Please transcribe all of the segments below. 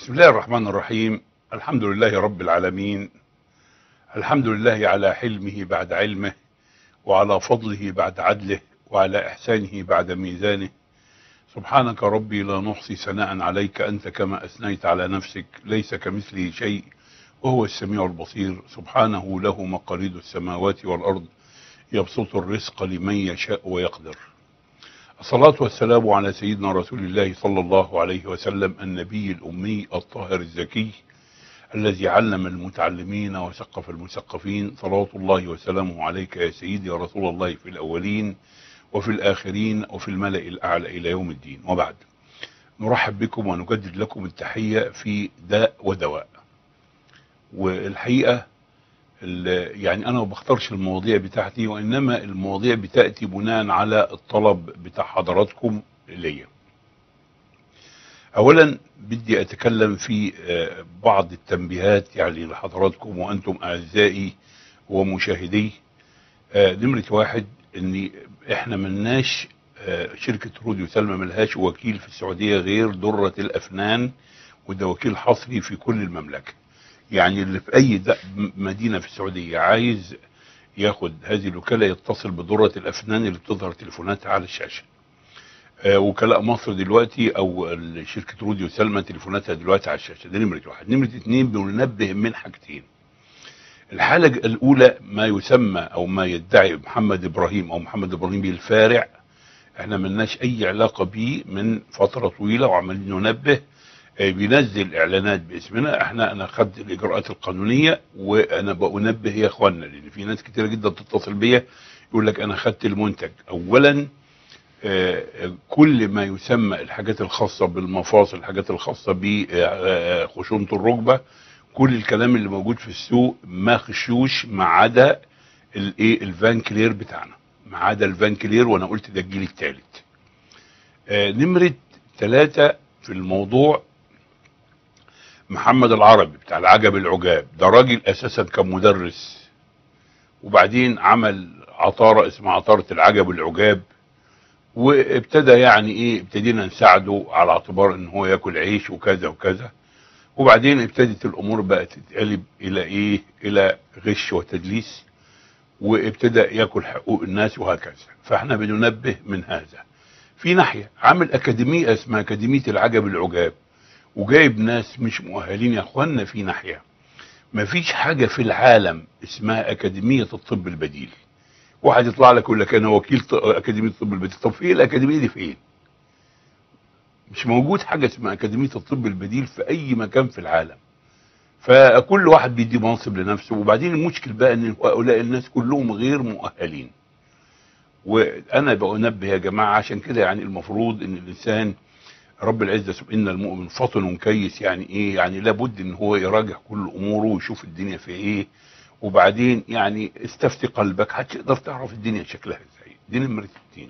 بسم الله الرحمن الرحيم الحمد لله رب العالمين الحمد لله على حلمه بعد علمه وعلى فضله بعد عدله وعلى إحسانه بعد ميزانه سبحانك ربي لا نحصي ثناء عليك أنت كما أثنيت على نفسك ليس كمثله شيء وهو السميع البصير سبحانه له مقاليد السماوات والأرض يبسط الرزق لمن يشاء ويقدر الصلاة والسلام على سيدنا رسول الله صلى الله عليه وسلم النبي الأمي الطاهر الزكي الذي علم المتعلمين وثقف المثقفين صلوات الله وسلامه عليك يا سيدي يا رسول الله في الأولين وفي الآخرين وفي الملأ الأعلى إلى يوم الدين وبعد نرحب بكم ونجدد لكم التحية في داء ودواء والحقيقة يعني أنا ما بختارش المواضيع بتاعتي وإنما المواضيع بتأتي بناء على الطلب بتاع حضراتكم ليا أولا بدي أتكلم في بعض التنبيهات يعني لحضراتكم وأنتم أعزائي ومشاهدي نمرة واحد ان احنا ملناش شركة روديو سلمى ملهاش وكيل في السعودية غير درة الافنان وده وكيل حصري في كل المملكة يعني اللي في اي مدينة في السعودية عايز ياخد هذه الوكالة يتصل بدرة الافنان اللي بتظهر تليفوناتها على الشاشة وكلاء مصر دلوقتي او شركة روديو سلمى تليفوناتها دلوقتي على الشاشة ده نمرة واحد نمرة اتنين بننبه من حاجتين الحالة الأولى ما يسمى أو ما يدعي محمد إبراهيم أو محمد إبراهيم الفارع احنا ملناش أي علاقة بيه من فترة طويلة وعمالين ننبه بينزل إعلانات باسمنا احنا أنا خدت الإجراءات القانونية وأنا بنبه يا إخوانا لأن في ناس كتيرة جدا تتصل بيا يقول لك أنا خدت المنتج أولا كل ما يسمى الحاجات الخاصة بالمفاصل الحاجات الخاصة بخشونة الركبة كل الكلام اللي موجود في السوق ما خشوش ما عدا الايه الفان كلير بتاعنا ما عدا الفان كلير وانا قلت ده الجيل الثالث آه نمرة ثلاثة في الموضوع محمد العربي بتاع العجب العجاب ده راجل اساسا كان مدرس وبعدين عمل عطارة اسمها عطارة العجب العجاب وابتدى يعني ايه ابتدينا نساعده على اعتبار ان هو ياكل عيش وكذا وكذا وبعدين ابتدت الامور بقى تتقلب الى ايه الى غش وتدليس وابتدى ياكل حقوق الناس وهكذا فاحنا بننبه من هذا في ناحية عامل اكاديمية اسمها اكاديمية العجب العجاب وجايب ناس مش مؤهلين يا اخوانا في ناحية مفيش حاجة في العالم اسمها اكاديمية الطب البديل واحد يطلع لك يقول لك انا وكيل اكاديمية الطب البديل طب في الاكاديمية دي فين مش موجود حاجة اسمها أكاديمية الطب البديل في أي مكان في العالم فكل واحد بيدي منصب لنفسه وبعدين المشكل بقى ان هؤلاء الناس كلهم غير مؤهلين وانا بنبه يا جماعة عشان كده يعني المفروض ان الانسان رب العزة ان المؤمن فطن كيس يعني ايه يعني لابد ان هو يراجع كل اموره ويشوف الدنيا في ايه وبعدين يعني استفتي قلبك هتقدر تعرف الدنيا شكلها ازاي دي نمرة الدين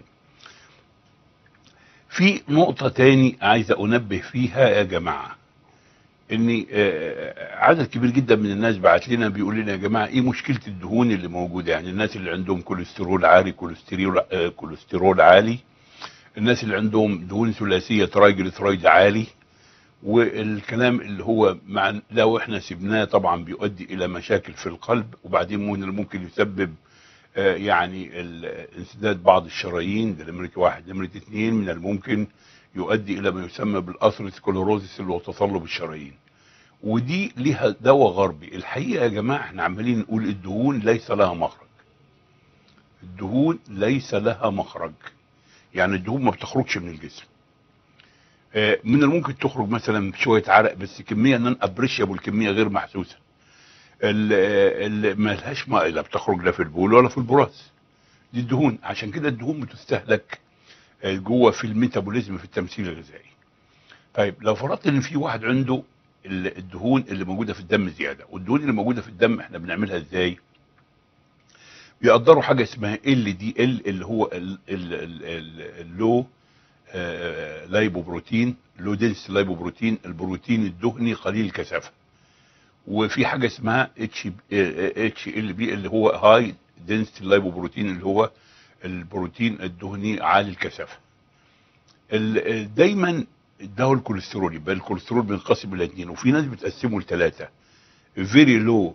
في نقطة تاني عايز انبه فيها يا جماعة ان عدد كبير جدا من الناس بعت لنا بيقول لنا يا جماعة ايه مشكلة الدهون اللي موجودة يعني الناس اللي عندهم كوليسترول عالي كوليسترول كوليسترول عالي الناس اللي عندهم دهون ثلاثية ترايجليسرايد عالي والكلام اللي هو مع لو احنا سبناه طبعا بيؤدي الى مشاكل في القلب وبعدين ممكن يسبب يعني انسداد بعض الشرايين ده نمرة واحد نمرة اتنين من الممكن يؤدي الى ما يسمى بالاثروسكلوروزيس اللي هو تصلب الشرايين ودي ليها دواء غربي الحقيقة يا جماعة احنا عمالين نقول الدهون ليس لها مخرج الدهون ليس لها مخرج يعني الدهون ما بتخرجش من الجسم من الممكن تخرج مثلا بشوية عرق بس كمية نون ابريشيبل كمية غير محسوسة اللي ملهاش ماء لا بتخرج لا في البول ولا في البراز دي الدهون عشان كده الدهون بتستهلك جوه في الميتابوليزم في التمثيل الغذائي طيب لو فرضت ان في واحد عنده الدهون اللي موجوده في الدم زياده والدهون اللي موجوده في الدم احنا بنعملها ازاي بيقدروا حاجه اسمها ال دي ال اللي هو اللو لايبوبروتين لو دنس لايبوبروتين البروتين الدهني قليل الكثافه وفي حاجه اسمها اتش اتش ال بي اللي هو هاي دنسيتي لايبوبروتين اللي هو البروتين الدهني عالي الكثافه دايما ده هو الكوليسترول يبقى الكوليسترول بينقسم الى اثنين وفي ناس بتقسمه لثلاثه فيري لو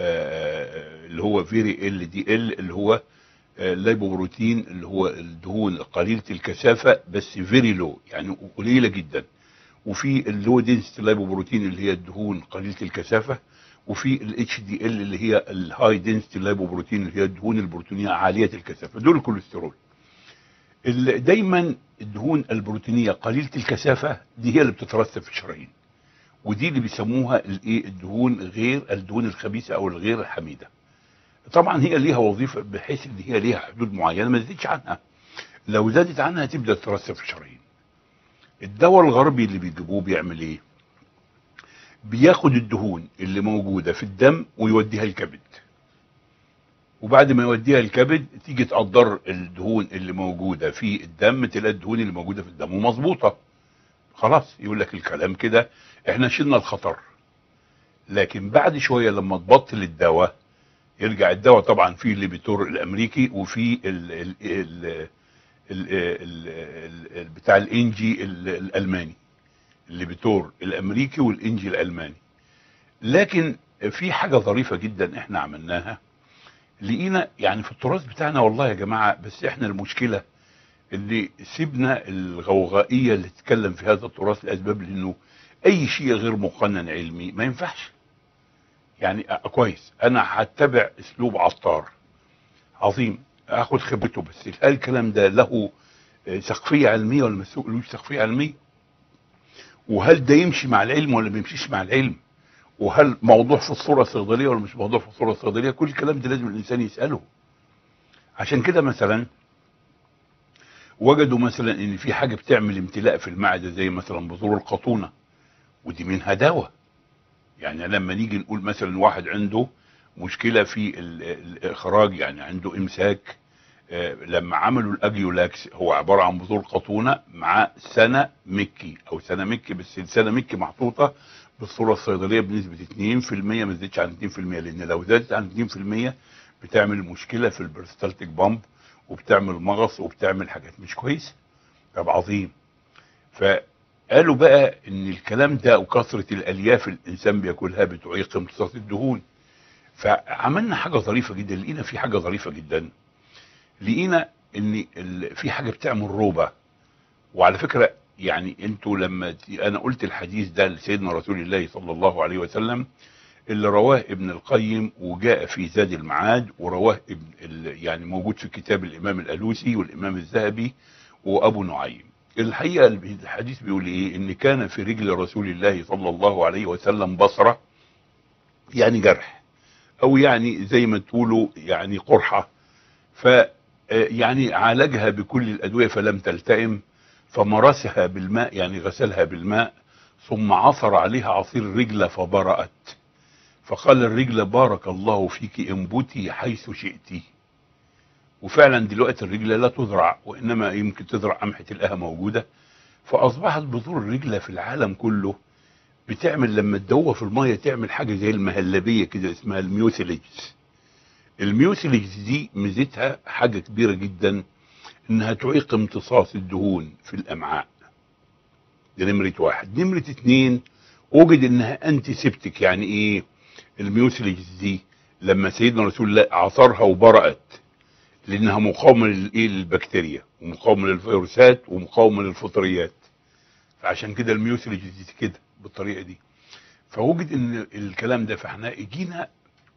اللي هو فيري ال دي ال اللي هو اللايبوبروتين اللي هو الدهون قليله الكثافه بس فيري لو يعني قليله جدا وفي اللو دينستي لايبوبروتين اللي هي الدهون قليله الكثافه وفي الاتش دي ال اللي هي الهاي دينستي لايبوبروتين اللي هي الدهون البروتينيه عاليه الكثافه دول الكوليسترول ال- دايما الدهون البروتينيه قليله الكثافه دي هي اللي بتترسب في الشرايين ودي اللي بيسموها الايه الدهون غير الدهون الخبيثه او الغير الحميده طبعا هي ليها وظيفه بحيث ان هي ليها حدود معينه ما تزيدش عنها لو زادت عنها تبدا تترسب في الشرايين الدواء الغربي اللي بيجيبوه بيعمل ايه بياخد الدهون اللي موجوده في الدم ويوديها الكبد وبعد ما يوديها الكبد تيجي تقدر الدهون اللي موجوده في الدم تلاقي الدهون اللي موجوده في الدم مظبوطه خلاص يقول لك الكلام كده احنا شلنا الخطر لكن بعد شويه لما تبطل الدواء يرجع الدواء طبعا فيه الليبيتور الامريكي وفي ال ال ال ال ال ال بتاع الانجي ال- الالماني الليبيتور الامريكي والانجي الالماني لكن في حاجه ظريفه جدا احنا عملناها لقينا يعني في التراث بتاعنا والله يا جماعه بس احنا المشكله اللي سيبنا الغوغائيه اللي تتكلم في هذا التراث لاسباب لانه اي شيء غير مقنن علمي ما ينفعش يعني أ- كويس انا هتبع اسلوب عطار عظيم اخد خبرته بس هل الكلام ده له آه، سقفيه علميه ولا ما لهوش سقفيه علميه وهل ده يمشي مع العلم ولا ما يمشيش مع العلم وهل موضوع في الصوره الصيدليه ولا مش موضوع في الصوره الصيدليه كل الكلام ده لازم الانسان يساله عشان كده مثلا وجدوا مثلا ان في حاجه بتعمل امتلاء في المعده زي مثلا بذور القطونه ودي منها دواء يعني لما نيجي نقول مثلا واحد عنده مشكله في ال- الاخراج يعني عنده امساك آه، لما عملوا الاجيولاكس هو عباره عن بذور قطونه مع سنه مكي او سنه مكي بس السنه مكي محطوطه بالصوره الصيدليه بنسبه 2% ما تزيدش عن 2% لان لو زادت عن 2% بتعمل مشكله في البرستالتيك بامب وبتعمل مغص وبتعمل حاجات مش كويسه طب عظيم فقالوا بقى ان الكلام ده وكثره الالياف الانسان بياكلها بتعيق امتصاص الدهون فعملنا حاجه ظريفه جدا لقينا في حاجه ظريفه جدا لقينا ان ال- في حاجه بتعمل روبه وعلى فكره يعني انتوا لما ت- انا قلت الحديث ده لسيدنا رسول الله صلى الله عليه وسلم اللي رواه ابن القيم وجاء في زاد المعاد ورواه ابن ال- يعني موجود في كتاب الامام الالوسي والامام الذهبي وابو نعيم الحقيقه الحديث بيقول ايه ان كان في رجل رسول الله صلى الله عليه وسلم بصره يعني جرح او يعني زي ما تقولوا يعني قرحه ف آه، يعني عالجها بكل الادويه فلم تلتئم فمرسها بالماء يعني غسلها بالماء ثم عصر عليها عصير الرجل فبرأت فقال الرجل بارك الله فيك انبتي حيث شئتِ وفعلا دلوقتي الرجلة لا تزرع وإنما يمكن تزرع قمحة القها موجودة فأصبحت بذور الرجلة في العالم كله بتعمل لما تدوب في المية تعمل حاجة زي المهلبية كده اسمها الميوسيليجز الميوسيليجز دي ميزتها حاجة كبيرة جدا انها تعيق امتصاص الدهون في الامعاء دي نمرة واحد نمرة اتنين وجد انها انتي سيبتك يعني ايه الميوسيليجز دي لما سيدنا رسول الله عصرها وبرأت لانها مقاومه للايه للبكتيريا ومقاومه للفيروسات ومقاومه للفطريات فعشان كده الميوسيلج دي كده بالطريقه دي فوجد ان الكلام ده فاحنا جينا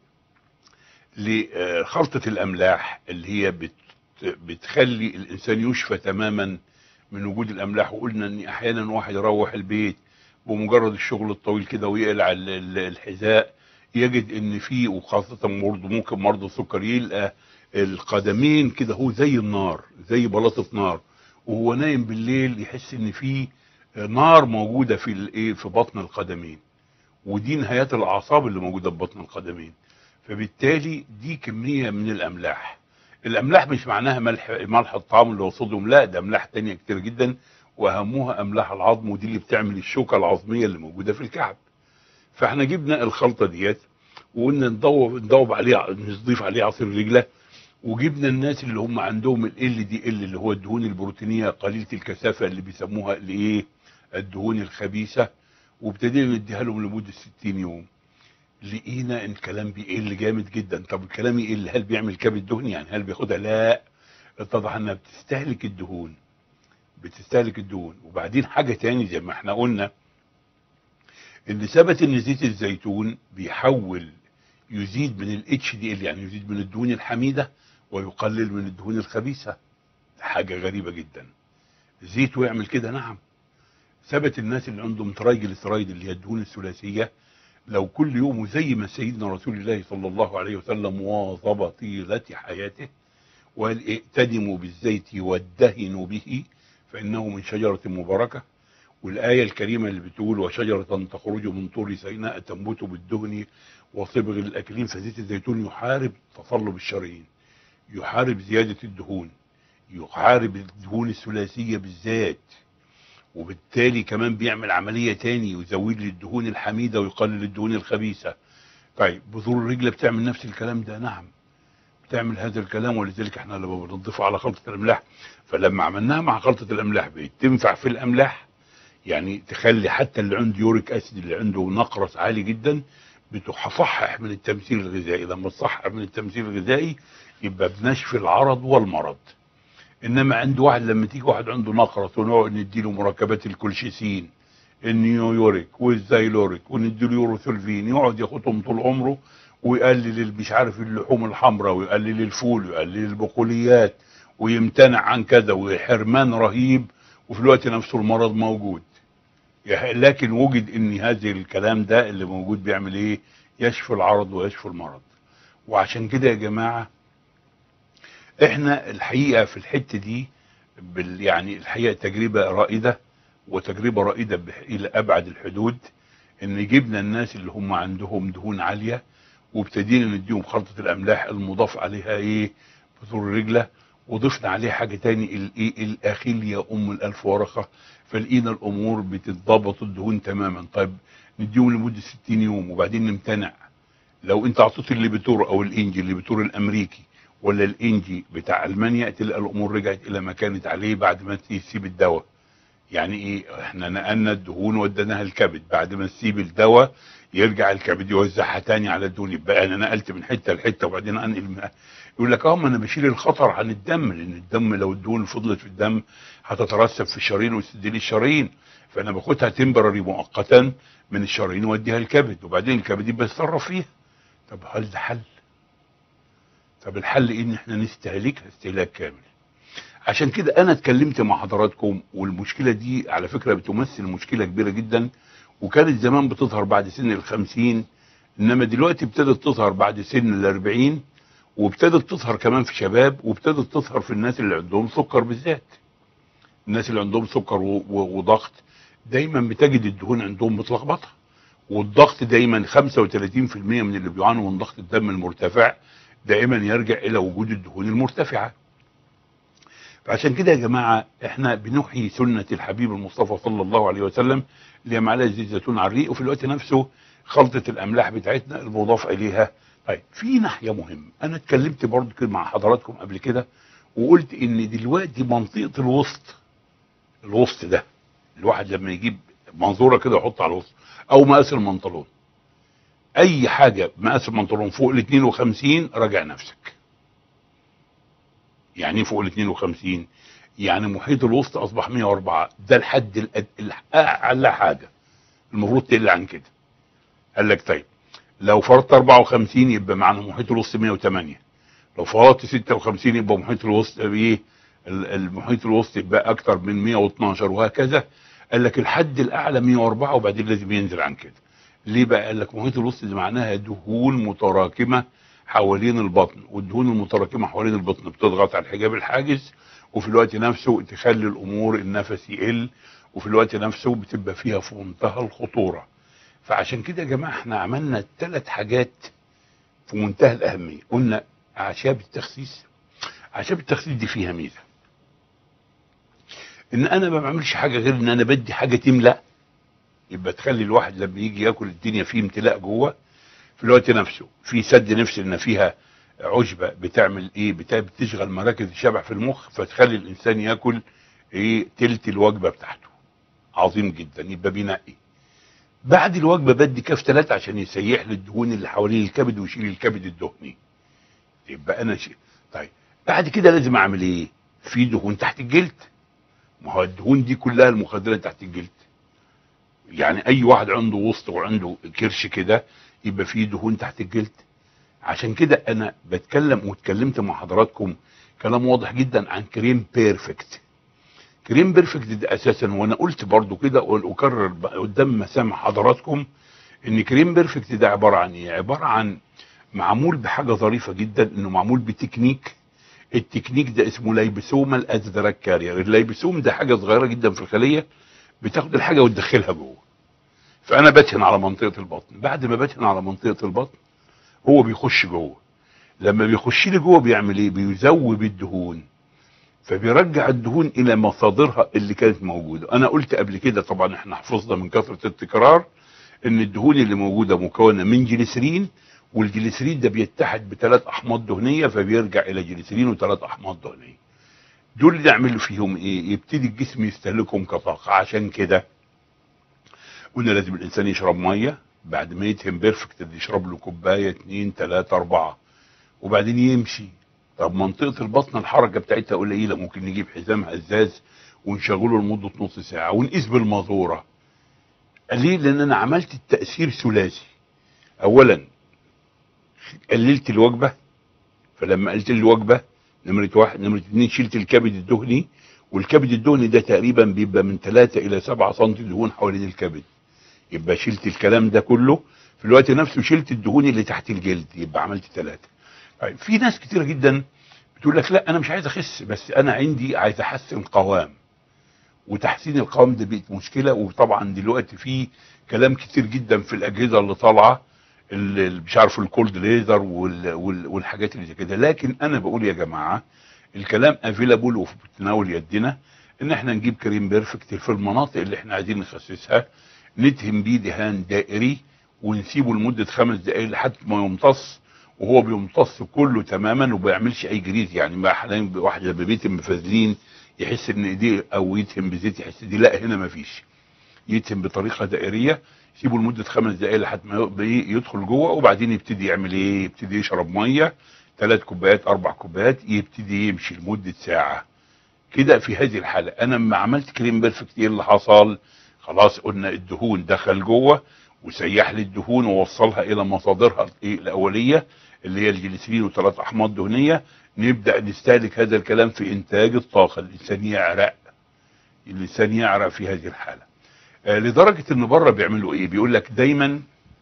لخلطه الاملاح اللي هي بت بتخلي الانسان يشفى تماما من وجود الاملاح وقلنا ان احيانا واحد يروح البيت بمجرد الشغل الطويل كده ويقلع ال- ال- الحذاء يجد ان في وخاصه برضه ممكن مرضى السكر يلقى القدمين كده هو زي النار زي بلاطه نار وهو نايم بالليل يحس ان في نار موجوده في الايه في بطن القدمين ودي نهايات الاعصاب اللي موجوده في بطن القدمين فبالتالي دي كميه من الاملاح الاملاح مش معناها ملح ملح الطعام اللي هو صوديوم لا ده املاح تانية كتير جدا واهمها املاح العظم ودي اللي بتعمل الشوكه العظميه اللي موجوده في الكعب فاحنا جبنا الخلطه ديت وقلنا ندوب ندوب عليه نضيف عليه عصير رجله وجبنا الناس اللي هم عندهم ال دي ال اللي هو الدهون البروتينيه قليله الكثافه اللي بيسموها الايه الدهون الخبيثه وابتدينا نديها لهم لمده 60 يوم لقينا ان الكلام بيقل جامد جدا طب الكلام يقل هل بيعمل كبد دهني يعني هل بياخدها لا اتضح انها بتستهلك الدهون بتستهلك الدهون وبعدين حاجه تاني زي ما احنا قلنا ان ثبت ان زيت الزيتون بيحول يزيد من الاتش دي ال يعني يزيد من الدهون الحميده ويقلل من الدهون الخبيثه حاجه غريبه جدا زيت ويعمل كده نعم ثبت الناس اللي عندهم ترايجليسرايد اللي هي الدهون الثلاثيه لو كل يوم زي ما سيدنا رسول الله صلى الله عليه وسلم واظب طيله حياته وقال ائتدموا بالزيت وادهنوا به فانه من شجره مباركه والآية الكريمة اللي بتقول وشجرة تخرج من طور سيناء تنبت بالدهن وصبغ الأكلين فزيت الزيتون يحارب تصلب الشرايين يحارب زيادة الدهون يحارب الدهون الثلاثية بالذات وبالتالي كمان بيعمل عملية تاني يزود لي الدهون الحميدة ويقلل الدهون الخبيثة طيب بذور الرجلة بتعمل نفس الكلام ده نعم بتعمل هذا الكلام ولذلك احنا لما بنضيفها على خلطة الأملاح فلما عملناها مع خلطة الأملاح بقت تنفع في الأملاح يعني تخلي حتى اللي عنده يوريك اسيد اللي عنده نقرس عالي جدا بتصحح من التمثيل الغذائي لما تصحح من التمثيل الغذائي يبقى بنشفي العرض والمرض انما عند واحد لما تيجي واحد عنده نقرس ونقعد نديله مركبات الكولشيسين النيويوريك والزايلوريك ونديله يوروثولفين يقعد ياخدهم طول عمره ويقلل مش عارف اللحوم الحمراء ويقلل الفول ويقلل البقوليات ويمتنع عن كذا وحرمان رهيب وفي الوقت نفسه المرض موجود لكن وجد ان هذا الكلام ده اللي موجود بيعمل ايه يشفي العرض ويشفي المرض وعشان كده يا جماعة احنا الحقيقة في الحتة دي بال يعني الحقيقة تجربة رائدة وتجربة رائدة الى ابعد الحدود ان جبنا الناس اللي هم عندهم دهون عالية وابتدينا نديهم خلطة الاملاح المضاف عليها ايه بذور الرجلة وضفنا عليه حاجة تاني الايه الاخيل يا ام الالف ورقة فلقينا الامور بتتضبط الدهون تماما طيب نديهم لمدة 60 يوم وبعدين نمتنع لو انت اعطيت الليبتور او الانجي الليبتور الامريكي ولا الانجي بتاع المانيا تلقى الامور رجعت الى ما كانت عليه بعد ما تسيب الدواء يعني ايه احنا نقلنا الدهون وديناها الكبد بعد ما تسيب الدواء يرجع الكبد يوزعها تاني على الدهون يبقى انا نقلت من حته لحته وبعدين انقل يقول لك اه ما انا بشيل الخطر عن الدم لان الدم لو الدهون فضلت في الدم هتترسب في الشرايين وتسد لي الشرايين فانا باخدها تمبرري مؤقتا من الشرايين واديها الكبد وبعدين الكبد يبقى يتصرف فيها طب هل ده حل؟ طب الحل ان احنا نستهلكها استهلاك كامل عشان كده انا اتكلمت مع حضراتكم والمشكله دي على فكره بتمثل مشكله كبيره جدا وكانت زمان بتظهر بعد سن الخمسين انما دلوقتي ابتدت تظهر بعد سن الاربعين وابتدت تظهر كمان في شباب وابتدت تظهر في الناس اللي عندهم سكر بالذات الناس اللي عندهم سكر وضغط دايما بتجد الدهون عندهم متلخبطه والضغط دايما 35% من اللي بيعانوا من ضغط الدم المرتفع دائما يرجع الى وجود الدهون المرتفعه فعشان كده يا جماعه احنا بنحيي سنه الحبيب المصطفى صلى الله عليه وسلم اللي هي معلقه زيت زيتون على الريق وفي الوقت نفسه خلطه الاملاح بتاعتنا المضاف اليها طيب في ناحيه مهمه انا اتكلمت برضه كده مع حضراتكم قبل كده وقلت ان دلوقتي منطقه الوسط الوسط ده الواحد لما يجيب منظوره كده يحط على الوسط او مقاس المنطلون اي حاجه مقاس المنطلون فوق ال 52 راجع نفسك يعني فوق ال 52 يعني محيط الوسط اصبح 104 ده الحد الأد... اعلى حاجه المفروض تقل عن كده قال لك طيب لو فرضت 54 يبقى معنى محيط الوسط 108 لو فرضت 56 يبقى محيط الوسط ايه المحيط الوسط يبقى اكتر من 112 وهكذا قال لك الحد الاعلى 104 وبعدين لازم ينزل عن كده ليه بقى قال لك محيط الوسط دي معناها دهون متراكمه حوالين البطن والدهون المتراكمه حوالين البطن بتضغط على الحجاب الحاجز وفي الوقت نفسه تخلي الامور النفس يقل وفي الوقت نفسه بتبقى فيها في منتهى الخطوره فعشان كده يا جماعه احنا عملنا ثلاث حاجات في منتهى الاهميه قلنا اعشاب التخسيس اعشاب التخسيس دي فيها ميزه ان انا ما بعملش حاجه غير ان انا بدي حاجه تملا يبقى تخلي الواحد لما يجي ياكل الدنيا فيه امتلاء جوه في الوقت نفسه في سد نفس ان فيها عشبه بتعمل ايه بتا- بتشغل مراكز الشبع في المخ فتخلي الانسان ياكل ايه تلت الوجبه بتاعته عظيم جدا يبقى بينقي بعد الوجبه بدي كاف ثلاثة عشان يسيح لي الدهون اللي حوالين الكبد ويشيل الكبد الدهني يبقى انا شيء طيب بعد كده لازم اعمل ايه في دهون تحت الجلد ما هو الدهون دي كلها المخدرات تحت الجلد يعني اي واحد عنده وسط وعنده كرش كده يبقى فيه دهون تحت الجلد عشان كده انا بتكلم واتكلمت مع حضراتكم كلام واضح جدا عن كريم بيرفكت كريم بيرفكت ده اساسا وانا قلت برضو كده واكرر بقى قدام مسامع حضراتكم ان كريم بيرفكت ده عباره عن ايه عباره عن معمول بحاجه ظريفه جدا انه معمول بتكنيك التكنيك ده اسمه لايبسومال ازدراج كارير اللايبسوم ده حاجه صغيره جدا في الخليه بتاخد الحاجه وتدخلها جوه فانا بدهن على منطقه البطن بعد ما بدهن على منطقه البطن هو بيخش جوه لما بيخش لي جوه بيعمل ايه بيذوب الدهون فبيرجع الدهون الى مصادرها اللي كانت موجوده انا قلت قبل كده طبعا احنا حفظنا من كثره التكرار ان الدهون اللي موجوده مكونه من جليسرين والجليسرين ده بيتحد بثلاث احماض دهنيه فبيرجع الى جليسرين وثلاث احماض دهنيه دول اللي نعمل فيهم ايه يبتدي الجسم يستهلكهم كطاقه عشان كده قلنا لازم الانسان يشرب ميه بعد ما يتهم بيرفكت يشرب له كوبايه اتنين تلاته اربعه وبعدين يمشي طب منطقه البطن الحركه بتاعتها قليله ممكن نجيب حزام هزاز ونشغله لمده نص ساعه ونقيس بالمازوره ليه لان انا عملت التاثير ثلاثي اولا قللت الوجبه فلما قلت الوجبه نمره واحد نمره اتنين شلت الكبد الدهني والكبد الدهني ده تقريبا بيبقى من 3 الى 7 سم دهون حوالين الكبد يبقى شلت الكلام ده كله في الوقت نفسه شلت الدهون اللي تحت الجلد يبقى عملت ثلاثة طيب في ناس كتيرة جدا بتقول لك لا انا مش عايز اخس بس انا عندي عايز احسن قوام وتحسين القوام ده بقت مشكله وطبعا دلوقتي في كلام كتير جدا في الاجهزه اللي طالعه اللي مش عارف الكولد ليزر وال وال والحاجات اللي زي كده لكن انا بقول يا جماعه الكلام افيلابل وفي تناول يدنا ان احنا نجيب كريم بيرفكت في المناطق اللي احنا عايزين نخسسها ندهن بيه دهان دائري ونسيبه لمده خمس دقائق لحد ما يمتص وهو بيمتص كله تماما وما بيعملش اي جريز يعني ما حاليا واحد لما بيتم بفازلين يحس ان ايديه او يتهم بزيت يحس دي لا هنا ما فيش يتهم بطريقه دائريه يسيبه لمده خمس دقائق لحد ما يدخل جوه وبعدين يبتدي يعمل ايه يبتدي يشرب ميه ثلاث كوبايات اربع كوبايات يبتدي يمشي لمده ساعه كده في هذه الحاله انا لما عملت كريم بيرفكت ايه اللي حصل خلاص قلنا الدهون دخل جوه وسيح لي الدهون ووصلها الى مصادرها الاوليه اللي هي الجليسرين وثلاث احماض دهنيه نبدا نستهلك هذا الكلام في انتاج الطاقه الانسان يعرق الانسان يعرق في هذه الحاله آه لدرجه ان بره بيعملوا ايه بيقول لك دايما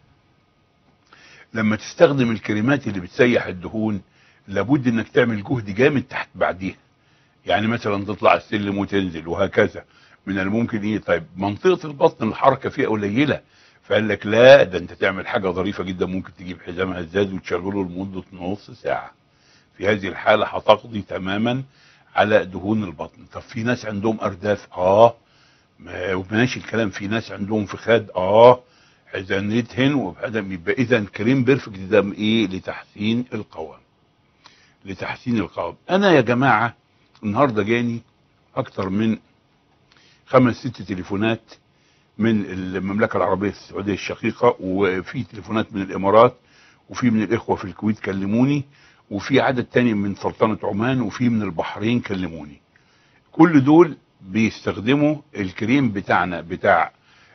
لما تستخدم الكريمات اللي بتسيح الدهون لابد انك تعمل جهد جامد تحت بعديها يعني مثلا تطلع السلم وتنزل وهكذا من الممكن ايه طيب منطقه البطن الحركه فيها قليله فقال لك لا ده انت تعمل حاجه ظريفه جدا ممكن تجيب حزام هزاز وتشغله لمده نص ساعه في هذه الحاله هتقضي تماما على دهون البطن طب في ناس عندهم ارداف اه ما ماشي الكلام في ناس عندهم فخاد اه حزام يدهن وبعدم يبقى اذا كريم بيرفكت ده ايه لتحسين القوام لتحسين القوام انا يا جماعه النهارده جاني اكتر من خمس ست تليفونات من المملكه العربيه السعوديه الشقيقه وفي تليفونات من الامارات وفي من الاخوه في الكويت كلموني وفي عدد تاني من سلطنه عمان وفي من البحرين كلموني كل دول بيستخدموا الكريم بتاعنا بتاع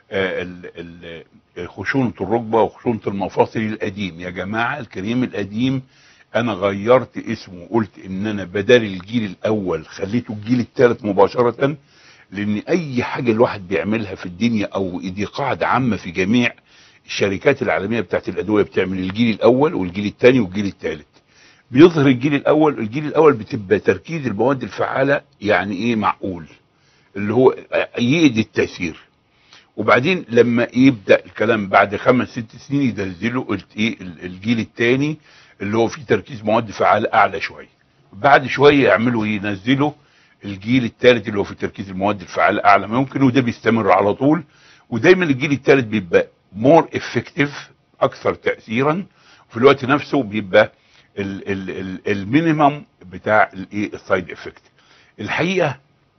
خشونة الركبة وخشونة المفاصل القديم يا جماعة الكريم القديم انا غيرت اسمه وقلت ان انا بدل الجيل الاول خليته الجيل الثالث مباشرة لان اي حاجة الواحد بيعملها في الدنيا او دي قاعدة عامة في جميع الشركات العالمية بتاعت الادوية بتعمل الجيل الاول والجيل الثاني والجيل الثالث بيظهر الجيل الاول الجيل الاول بتبقى تركيز المواد الفعالة يعني ايه معقول اللي هو يقضي التأثير وبعدين لما يبدا الكلام بعد خمس ست سنين ينزلوا ايه الجيل الثاني اللي هو فيه تركيز مواد فعاله اعلى شويه بعد شويه يعملوا ينزلوا الجيل الثالث اللي هو في تركيز المواد الفعاله اعلى ما يمكن وده بيستمر على طول ودايما الجيل الثالث بيبقى مور افكتيف اكثر تاثيرا وفي الوقت نفسه بيبقى ال- ال- ال- المينيمم بتاع الايه السايد افكت الحقيقه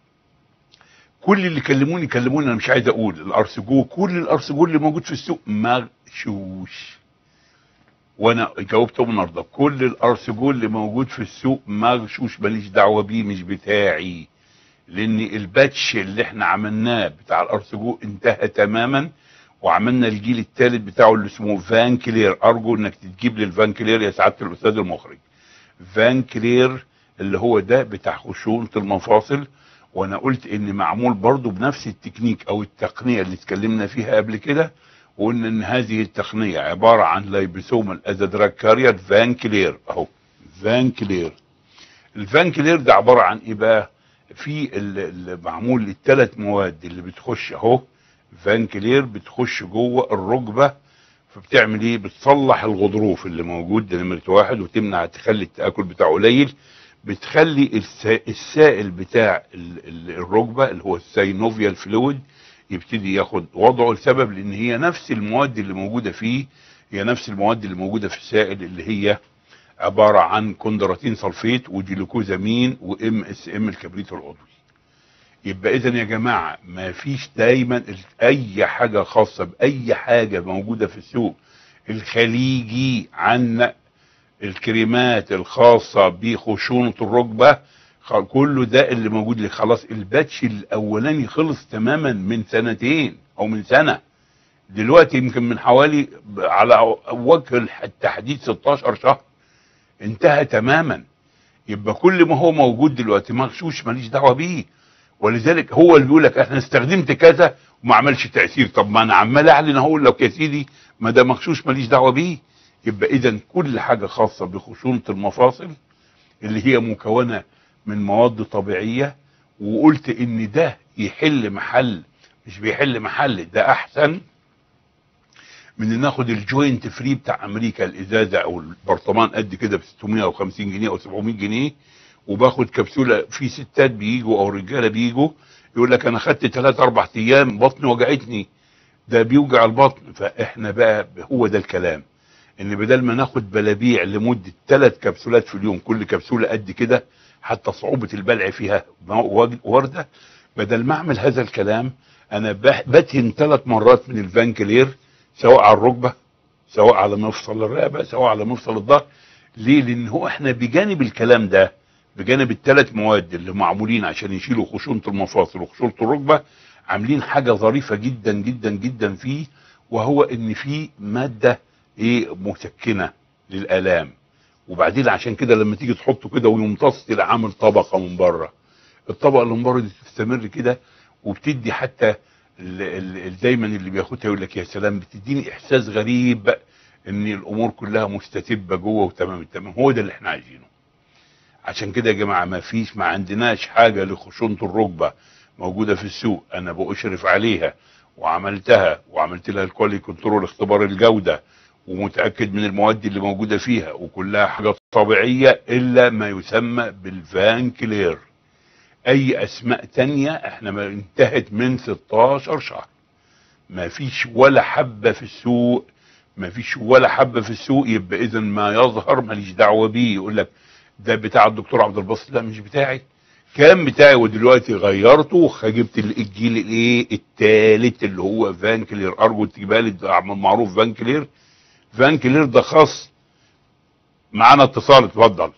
كل اللي كلموني كلموني انا مش عايز اقول الارسجو كل الارسجو اللي موجود في السوق مغشوش وانا جاوبتهم النهارده كل الارسجو اللي موجود في السوق مغشوش ماليش دعوه بيه مش بتاعي لان الباتش اللي احنا عملناه بتاع الارسجو انتهى تماما وعملنا الجيل الثالث بتاعه اللي اسمه فان كلير ارجو انك تجيب لي الفان كلير يا سعاده الاستاذ المخرج فان كلير اللي هو ده بتاع خشونه المفاصل وانا قلت ان معمول برضو بنفس التكنيك او التقنيه اللي اتكلمنا فيها قبل كده وقلنا ان هذه التقنيه عباره عن لايبسومال ازادراج كارير فان كلير اهو فان كلير الفان كلير ده عباره عن ايه بقى في ال- ال- معمول الثلاث مواد اللي بتخش اهو فان كلير بتخش جوه الركبه فبتعمل ايه بتصلح الغضروف اللي موجود ده نمره واحد وتمنع تخلي التاكل بتاعه قليل بتخلي السا- السائل بتاع ال- ال- الركبه اللي هو الساينوفيال فلويد يبتدي ياخد وضعه لسبب لان هي نفس المواد اللي موجوده فيه هي نفس المواد اللي موجوده في السائل اللي هي عباره عن كوندراتين سلفيت وجلوكوزامين وام اس ام الكبريت العضوي يبقى اذا يا جماعه ما فيش دايما ال- اي حاجه خاصه باي حاجه موجوده في السوق الخليجي عن الكريمات الخاصه بخشونه الركبه خ- كله ده اللي موجود لك خلاص الباتش الاولاني خلص تماما من سنتين او من سنه دلوقتي يمكن من حوالي ب- على وجه الح- التحديد 16 شهر انتهى تماما يبقى كل ما هو موجود دلوقتي مغشوش ماليش دعوه بيه ولذلك هو اللي بيقول لك احنا استخدمت كذا وما عملش تاثير طب ما انا عمال اعلن اقول لك يا سيدي ما ده مغشوش ماليش دعوه بيه يبقى اذا كل حاجه خاصه بخشونه المفاصل اللي هي مكونه من مواد طبيعيه وقلت ان ده يحل محل مش بيحل محل ده احسن من ان ناخد الجوينت فري بتاع امريكا الازازه او البرطمان قد كده ب 650 جنيه او 700 جنيه وباخد كبسوله في ستات بيجوا او رجاله بيجوا يقول لك انا خدت 3 4 ايام بطني وجعتني ده بيوجع البطن فاحنا بقى هو ده الكلام ان بدل ما ناخد بلابيع لمده ثلاث كبسولات في اليوم كل كبسوله قد كده حتى صعوبه البلع فيها وارده بدل ما اعمل هذا الكلام انا بح- بدهن ثلاث مرات من الفانكلير سواء على الركبه سواء على مفصل الرقبه سواء على مفصل الظهر ليه لان هو احنا بجانب الكلام ده بجانب الثلاث مواد اللي معمولين عشان يشيلوا خشونه المفاصل وخشونه الركبه عاملين حاجه ظريفه جدا جدا جدا فيه وهو ان في ماده ايه مسكنه للالام وبعدين عشان كده لما تيجي تحطه كده ويمتص تلاقي عامل طبقه من بره الطبقه اللي من بره دي تستمر كده وبتدي حتى ال- ال- ال- دايما اللي بياخدها يقول لك يا سلام بتديني احساس غريب ان الامور كلها مستتبه جوه وتمام التمام هو ده اللي احنا عايزينه عشان كده يا جماعه ما فيش ما عندناش حاجه لخشونه الركبه موجوده في السوق انا بأشرف عليها وعملتها وعملت لها الكوالي كنترول اختبار الجوده ومتاكد من المواد اللي موجوده فيها وكلها حاجات طبيعيه الا ما يسمى بالفان كلير اي اسماء تانية احنا ما انتهت من 16 شهر ما فيش ولا حبة في السوق ما فيش ولا حبة في السوق يبقى اذا ما يظهر ماليش دعوة بيه يقول لك ده بتاع الدكتور عبد الباسط لا مش بتاعي كان بتاعي ودلوقتي غيرته وجبت الجيل الايه التالت اللي هو فان كلير ارجو تجيبها لي ده عم- معروف فان كلير فان كلير ده خاص معانا اتصال اتفضل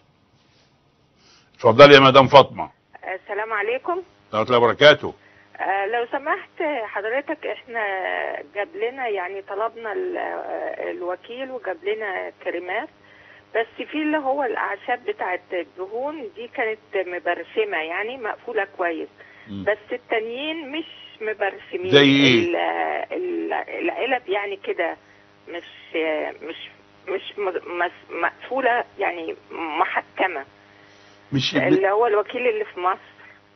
اتفضل يا مدام فاطمه السلام عليكم ورحمه الله وبركاته آه، لو سمحت حضرتك احنا جاب لنا يعني طلبنا ال- آه، الوكيل وجاب لنا كريمات بس في اللي هو الاعشاب بتاعت الدهون دي كانت مبرشمه يعني مقفوله كويس مم. بس التانيين مش مبرشمين زي إيه؟ ال- ال- العلب يعني كده مش مش مش م- مس- مقفوله يعني محكمه مش اللي هو الوكيل اللي في مصر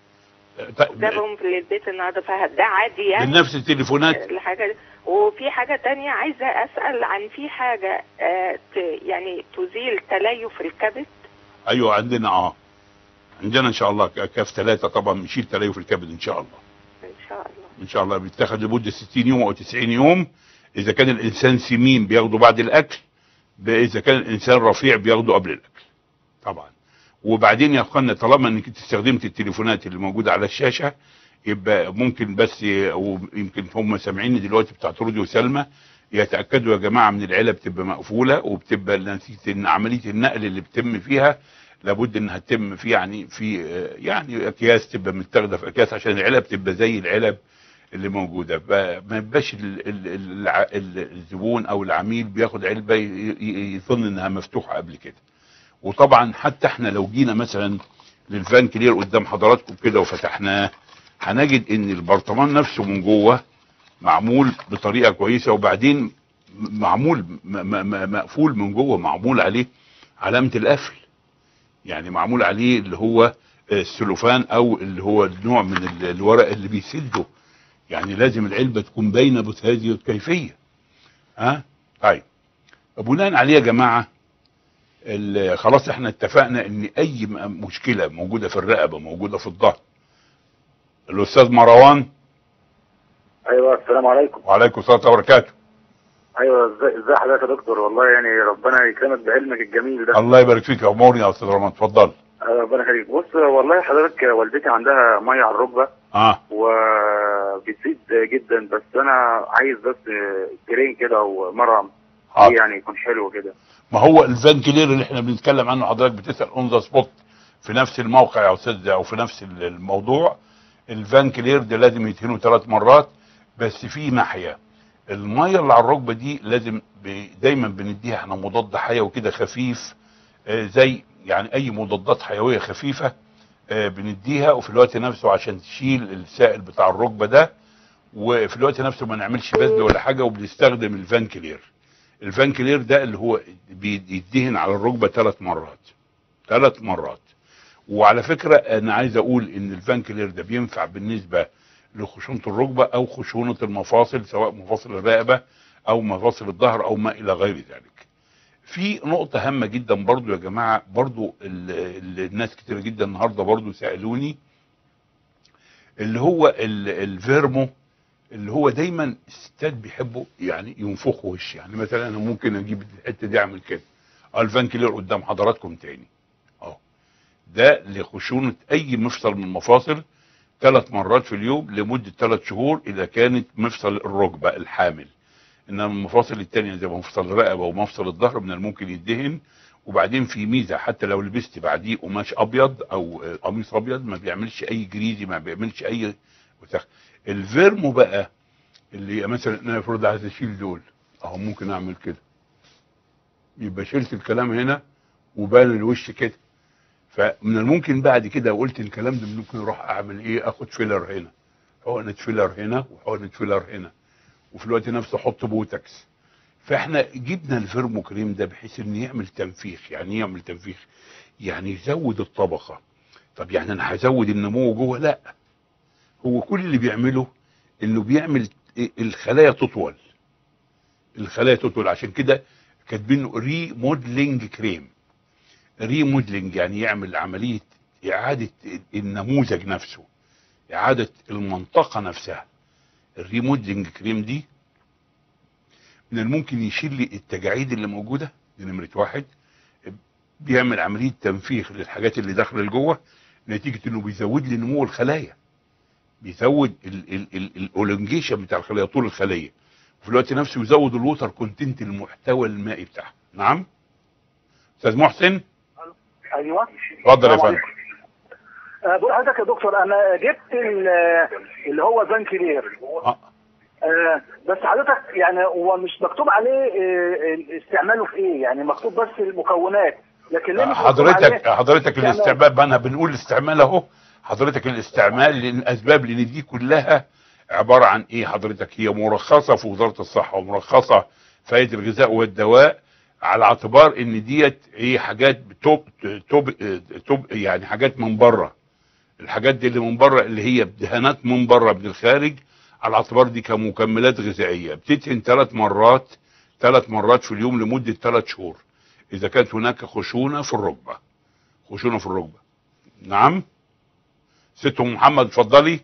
ط- جابهم للبيت النهارده فده عادي يعني من نفس التليفونات الحاجه دي. وفي حاجه تانية عايزه اسال عن في حاجه آه ت- يعني تزيل تليف الكبد ايوه عندنا اه عندنا ان شاء الله ك- كاف ثلاثة طبعا بنشيل تليف الكبد ان شاء الله ان شاء الله ان شاء الله بيتاخد لمده 60 يوم او 90 يوم اذا كان الانسان سمين بياخده بعد الاكل ب- اذا كان الانسان رفيع بياخده قبل الاكل طبعا وبعدين يا اخوانا طالما انك انت استخدمت التليفونات اللي موجوده على الشاشه يبقى ممكن بس ي- ويمكن هم سامعيني دلوقتي بتاعت رودي وسلمى يتاكدوا يا جماعه من العلب بتبقى مقفوله وبتبقى نتيجه ان عمليه النقل اللي بتتم فيها لابد انها تتم في يعني في آه، يعني اكياس تبقى متاخده في اكياس عشان العلب تبقى زي العلب اللي موجوده ب- ما يبقاش ال- ال- الع- ال- الزبون او العميل بياخد علبه ي- ي- يظن انها مفتوحه قبل كده وطبعا حتى احنا لو جينا مثلا للفان كلير قدام حضراتكم كده وفتحناه هنجد ان البرطمان نفسه من جوه معمول بطريقه كويسه وبعدين م- معمول م- م- م- مقفول من جوه معمول عليه علامه القفل يعني معمول عليه اللي هو السلوفان او اللي هو النوع من ال- الورق اللي بيسده يعني لازم العلبه تكون باينه بهذه الكيفيه ها طيب بناء عليه يا جماعه ال- خلاص احنا اتفقنا ان اي م- مشكله موجوده في الرقبه موجوده في الظهر الاستاذ مروان ايوه السلام عليكم وعليكم السلام ورحمه الله وبركاته ايوه ازاي ازاي حضرتك يا دكتور والله يعني ربنا يكرمك بعلمك الجميل ده الله يبارك فيك يا امورني يا استاذ رمان اتفضل آه، ربنا يخليك بص والله حضرتك والدتي عندها ميه على الركبه اه وبتزيد جدا بس انا عايز بس كرين كده ومرهم حاضر. يعني يكون حلو كده ما هو الفان كلير اللي احنا بنتكلم عنه حضرتك بتسال اون ذا سبوت في نفس الموقع يا استاذ او في نفس الموضوع الفان كلير ده لازم يدهنه ثلاث مرات بس في ناحيه الميه اللي على الركبه دي لازم ب- دايما بنديها احنا مضاد حيوي كده خفيف آه، زي يعني اي مضادات حيويه خفيفه آه، بنديها وفي الوقت نفسه عشان تشيل السائل بتاع الركبه ده وفي الوقت نفسه ما نعملش بذل ولا حاجه وبنستخدم الفان كلير الفان كلير ده اللي هو بيدهن على الركبه ثلاث مرات ثلاث مرات وعلى فكره انا عايز اقول ان الفان كلير ده بينفع بالنسبه لخشونه الركبه او خشونه المفاصل سواء مفاصل الرقبه او مفاصل الظهر او ما الى غير ذلك في نقطة هامة جدا برضو يا جماعة برضو ال- ال- الناس كتير جدا النهاردة برضو سألوني اللي هو ال- الفيرمو اللي هو دايما الستات بيحبوا يعني ينفخوا وش يعني مثلا انا ممكن اجيب الحته دي اعمل كده اه الفان كلير قدام حضراتكم تاني اهو ده لخشونه اي مفصل من المفاصل ثلاث مرات في اليوم لمده ثلاث شهور اذا كانت مفصل الركبه الحامل انما المفاصل التانية زي مفصل الرقبه ومفصل الظهر من الممكن يدهن وبعدين في ميزه حتى لو لبست بعديه قماش ابيض او آه، قميص ابيض ما بيعملش اي جريزي ما بيعملش اي وسخ الفيرمو بقى اللي مثلا انا المفروض عايز اشيل دول اهو ممكن اعمل كده يبقى شلت الكلام هنا وبان الوش كده فمن الممكن بعد كده وقلت الكلام ده ممكن اروح اعمل ايه اخد فيلر هنا حقنه فيلر هنا وحقنه فيلر هنا وفي الوقت نفسه احط بوتكس فاحنا جبنا الفيرمو كريم ده بحيث انه يعمل تنفيخ يعني ايه يعمل تنفيخ يعني يزود الطبقه طب يعني انا هزود النمو جوه لا هو كل اللي بيعمله انه بيعمل الخلايا تطول الخلايا تطول عشان كده كاتبين ري موديلنج كريم ري موديلنج يعني يعمل عمليه اعاده النموذج نفسه اعاده المنطقه نفسها الري موديلنج كريم دي من الممكن يشيل لي التجاعيد اللي موجوده دي نمره واحد بيعمل عمليه تنفيخ للحاجات اللي داخله لجوه نتيجه انه بيزود لي نمو الخلايا بيزود الاولونجيشن بتاع الخليه طول الخليه وفي الوقت نفسه يزود الوتر كونتنت المحتوى المائي بتاعها نعم استاذ محسن ايوه اتفضل يا السلام فندم عليكم. آه، بقول لحضرتك يا دكتور انا جبت ال- اللي هو فانكلير آه. آه، بس حضرتك يعني هو مش مكتوب عليه آه، استعماله في ايه يعني مكتوب بس المكونات لكن ليه مش مكتوب حضرتك عليه حضرتك استعمال؟ الاستعمال ما انا بنقول الاستعمال اهو حضرتك الاستعمال لان اسباب لان دي كلها عباره عن ايه حضرتك هي مرخصه في وزاره الصحه ومرخصه في هيئه الغذاء والدواء على اعتبار ان ديت ايه حاجات توب توب توب يعني حاجات من بره الحاجات دي اللي من بره اللي هي دهانات من بره من الخارج على اعتبار دي كمكملات غذائيه بتدهن ثلاث مرات ثلاث مرات في اليوم لمده ثلاث شهور اذا كانت هناك خشونه في الركبه خشونه في الركبه نعم ست أم محمد اتفضلي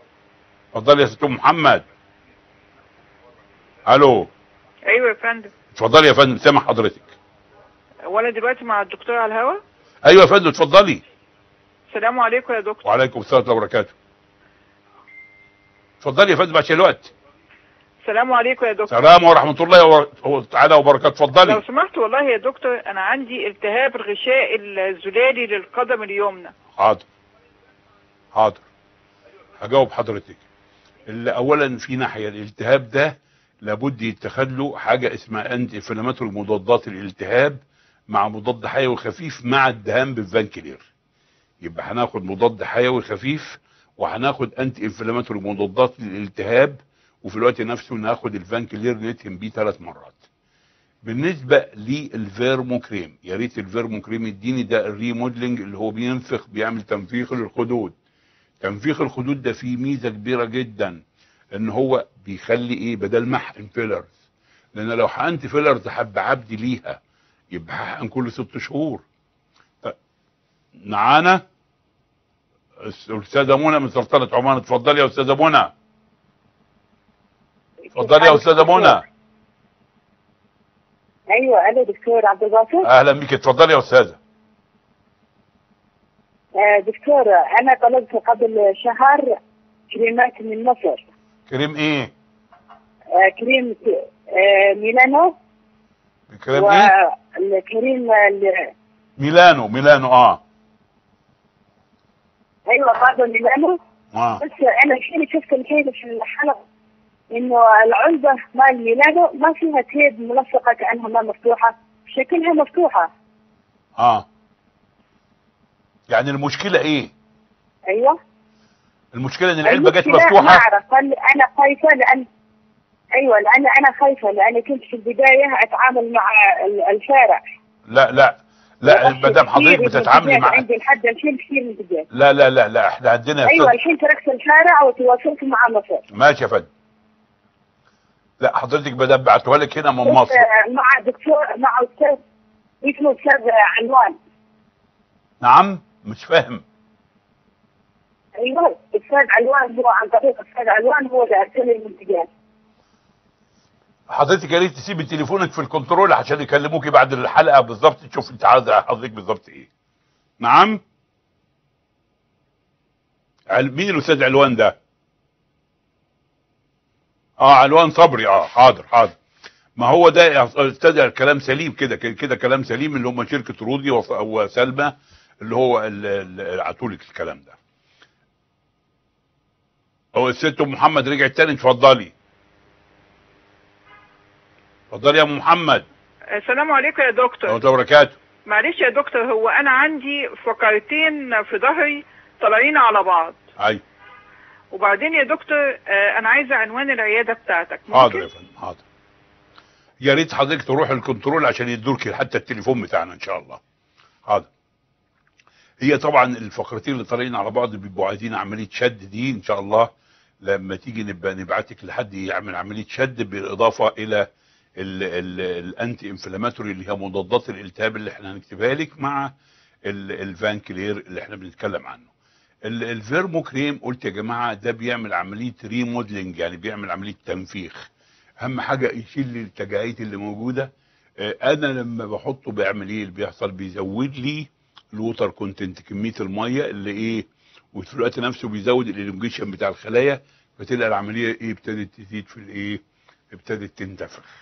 اتفضلي يا ست أم محمد الو ايوه يا فندم اتفضلي يا فندم سامع حضرتك وانا دلوقتي مع الدكتور على الهوا ايوه يا فندم اتفضلي السلام عليكم يا دكتور وعليكم السلام ورحمه الله وبركاته اتفضلي يا فندم عشان الوقت السلام عليكم يا دكتور سلام ورحمه الله وبر- تعالى وبركاته لو اتفضلي سمحت والله يا دكتور انا عندي التهاب الغشاء الزلالي للقدم اليمنى حاضر حاضر هجاوب حضرتك اللي اولا في ناحيه الالتهاب ده لابد يتخذ له حاجه اسمها انتي انفلاماتوري مضادات الالتهاب مع مضاد حيوي خفيف مع الدهان بالفانكلير يبقى هناخد مضاد حيوي خفيف وهناخد انتي انفلاماتوري مضادات للالتهاب وفي الوقت نفسه ناخد الفانكلير نتهم بيه ثلاث مرات بالنسبه للفيرمو كريم يا ريت الفيرمو كريم يديني ده الريموديلنج اللي هو بينفخ بيعمل تنفيخ للخدود تنفيخ الخدود ده فيه ميزه كبيره جدا ان هو بيخلي ايه بدل ما احقن فيلرز لان لو حقنت فيلرز حب عبدي ليها يبقى هحقن كل ست شهور طيب، معانا الاستاذه منى من سلطنه عمان اتفضلي يا استاذه منى اتفضلي يا استاذه منى ايوه انا دكتور عبد الباسط اهلا بيك اتفضلي يا استاذه آه، دكتور انا طلبت قبل شهر كريمات من مصر كريم ايه آه، كريم آه، ميلانو كريم ايه والكريم ال- ميلانو ميلانو اه ايوه برضه ميلانو اه بس انا فيني شفت الحين في الحلقه انه العلبه مال ميلانو ما فيها تيب ملصقه كانها ما مفتوحه شكلها مفتوحه اه يعني المشكله ايه ايوه المشكله ان العلبه جت المشكلة ما مفتوحه اعرف قال انا خايفه لان ايوه لان انا خايفه لاني كنت في البدايه اتعامل مع ال- الشارع لا لا لا وأشيل ما دام حضرتك كثير بتتعاملي منتجات مع عندي لحد الحين كثير منتجات لا لا لا لا احنا عندنا يا ايوه أستاذ- الحين تركت الشارع وتواصلت مع مصر ماشي يا فندم لا حضرتك بدل بعتوها لك هنا من بس، مصر آه، مع دكتور مع استاذ اسمه استاذ علوان نعم مش فاهم ايوه استاذ علوان هو عن طريق استاذ علوان هو اللي ارسل لي المنتجات حضرتك يا ريت تسيبي تليفونك في الكنترول عشان يكلموكي بعد الحلقه بالظبط تشوف انت عايز حضرتك بالظبط ايه نعم عل... مين الاستاذ علوان ده اه علوان صبري اه حاضر حاضر ما هو ده يا استاذ الكلام سليم كده كده كلام سليم اللي هم شركه رودي وص- وسلمى اللي هو اللي عطولك الكلام ده هو الست ام محمد رجعت تاني اتفضلي اتفضلي يا ام محمد السلام عليكم يا دكتور ورحمه الله وبركاته معلش يا دكتور هو انا عندي فقرتين في ظهري طالعين على بعض ايوه وبعدين يا دكتور آه، انا عايزه عنوان العياده بتاعتك حاضر يا ممكن فندم حاضر يا ريت حضرتك تروح الكنترول عشان يدولك حتى التليفون بتاعنا ان شاء الله حاضر هي طبعا الفقرتين اللي طالعين على بعض بيبقوا عايزين عمليه شد دي ان شاء الله لما تيجي نبقى نبعتك لحد يعمل عمليه شد بالاضافه الى ال- ال- الانتي انفلاماتوري اللي هي مضادات الالتهاب اللي احنا هنكتبها لك مع ال- الفان كلير اللي احنا بنتكلم عنه ال- الفيرمو كريم قلت يا جماعه ده بيعمل عمليه ريموديلنج يعني بيعمل عمليه تنفيخ اهم حاجه يشيل لي التجاعيد اللي موجوده آه، انا لما بحطه بيعمل ايه اللي بيحصل بيزود لي الووتر كونتنت كميه الميه اللي ايه وفي الوقت نفسه بيزود الالونجيشن بتاع الخلايا فتلقى العمليه ايه ابتدت تزيد في الايه ابتدت تنتفخ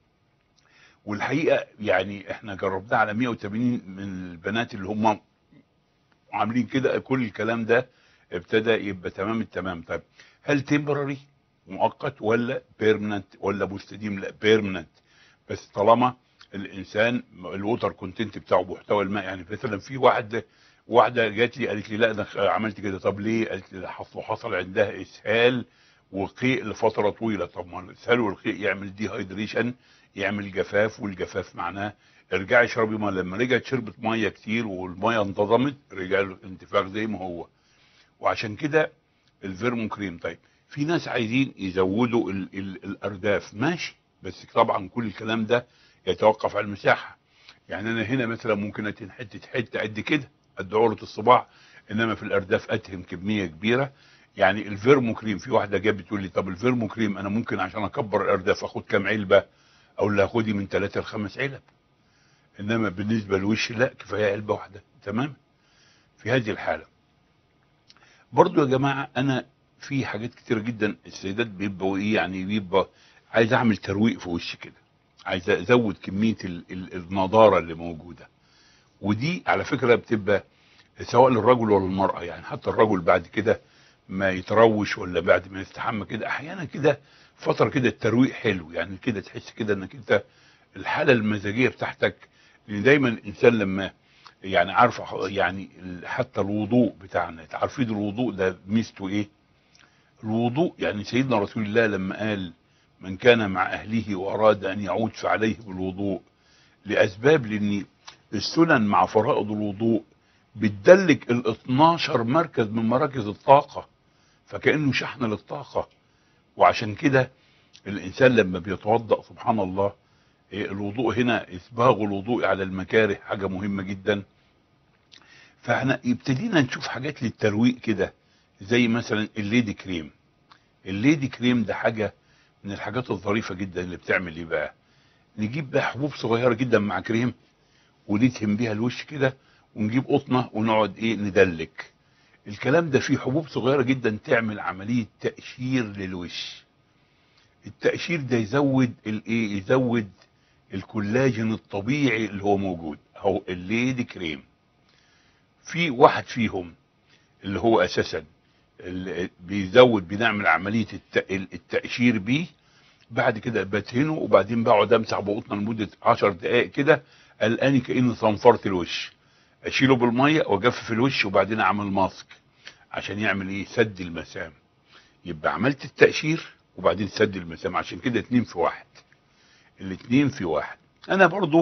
والحقيقه يعني احنا جربناه على 180 من البنات اللي هم عاملين كده كل الكلام ده ابتدى يبقى تمام التمام طيب هل تمبرري مؤقت ولا بيرمننت ولا مستديم لا بيرمننت بس طالما الانسان الووتر كونتنت بتاعه محتوى الماء يعني مثلا في واحد واحده جات لي قالت لي لا انا عملت كده طب ليه قالت لي ده حصل حصل عندها اسهال وقيء لفتره طويله طب ما الاسهال والقيء يعمل ديهايدريشن يعمل جفاف والجفاف معناه ارجعي اشربي ميه لما رجعت شربت ميه كتير والميه انتظمت رجع له الانتفاخ زي ما هو وعشان كده الفيرمون كريم طيب في ناس عايزين يزودوا ال ال الارداف ماشي بس طبعا كل الكلام ده يتوقف على المساحه يعني انا هنا مثلا ممكن اتن حته حته قد كده قد عروه الصباع انما في الارداف اتهم كميه كبيره يعني الفيرمو كريم في واحده جت بتقول لي طب الفيرمو كريم انا ممكن عشان اكبر الارداف اخد كام علبه اقول لها خدي من ثلاثة لخمس علب انما بالنسبه للوش لا كفايه علبه واحده تمام في هذه الحاله برضو يا جماعه انا في حاجات كتير جدا السيدات بيبقوا ايه يعني بيبقى عايز اعمل ترويق في وشي كده عايز ازود كميه ال ال النضاره اللي موجوده ودي على فكره بتبقى سواء للرجل ولا المراه يعني حتى الرجل بعد كده ما يتروش ولا بعد ما يستحمى كده احيانا كده فتره كده الترويق حلو يعني كده تحس كده انك انت الحاله المزاجيه بتاعتك لان دايما الانسان لما يعني عارف يعني ال- حتى الوضوء بتاعنا عارفين الوضوء ده ميزته ايه الوضوء يعني سيدنا رسول الله لما قال من كان مع اهله واراد ان يعود فعليه بالوضوء لاسباب لان السنن مع فرائض الوضوء بتدلك ال 12 مركز من مراكز الطاقه فكانه شحن للطاقه وعشان كده الانسان لما بيتوضا سبحان الله إيه، الوضوء هنا اسباغ الوضوء على المكاره حاجه مهمه جدا فاحنا ابتدينا نشوف حاجات للترويق كده زي مثلا الليدي كريم الليدي كريم ده حاجه من الحاجات الظريفه جدا اللي بتعمل ايه بقى نجيب بقى حبوب صغيره جدا مع كريم وندهن بيها الوش كده ونجيب قطنه ونقعد ايه ندلك الكلام ده فيه حبوب صغيره جدا تعمل عمليه تقشير للوش التقشير ده يزود الايه يزود الكولاجين الطبيعي اللي هو موجود او الليدي كريم في واحد فيهم اللي هو اساسا اللي بيزود بنعمل عمليه الت- التقشير بيه بعد كده بدهنه وبعدين بقعد امسح بقطنه لمده 10 دقائق كده قلقاني كاني صنفرت الوش اشيله بالميه واجفف الوش وبعدين اعمل ماسك عشان يعمل ايه سد المسام يبقى عملت التقشير وبعدين سد المسام عشان كده اتنين في واحد الاتنين في واحد انا برضو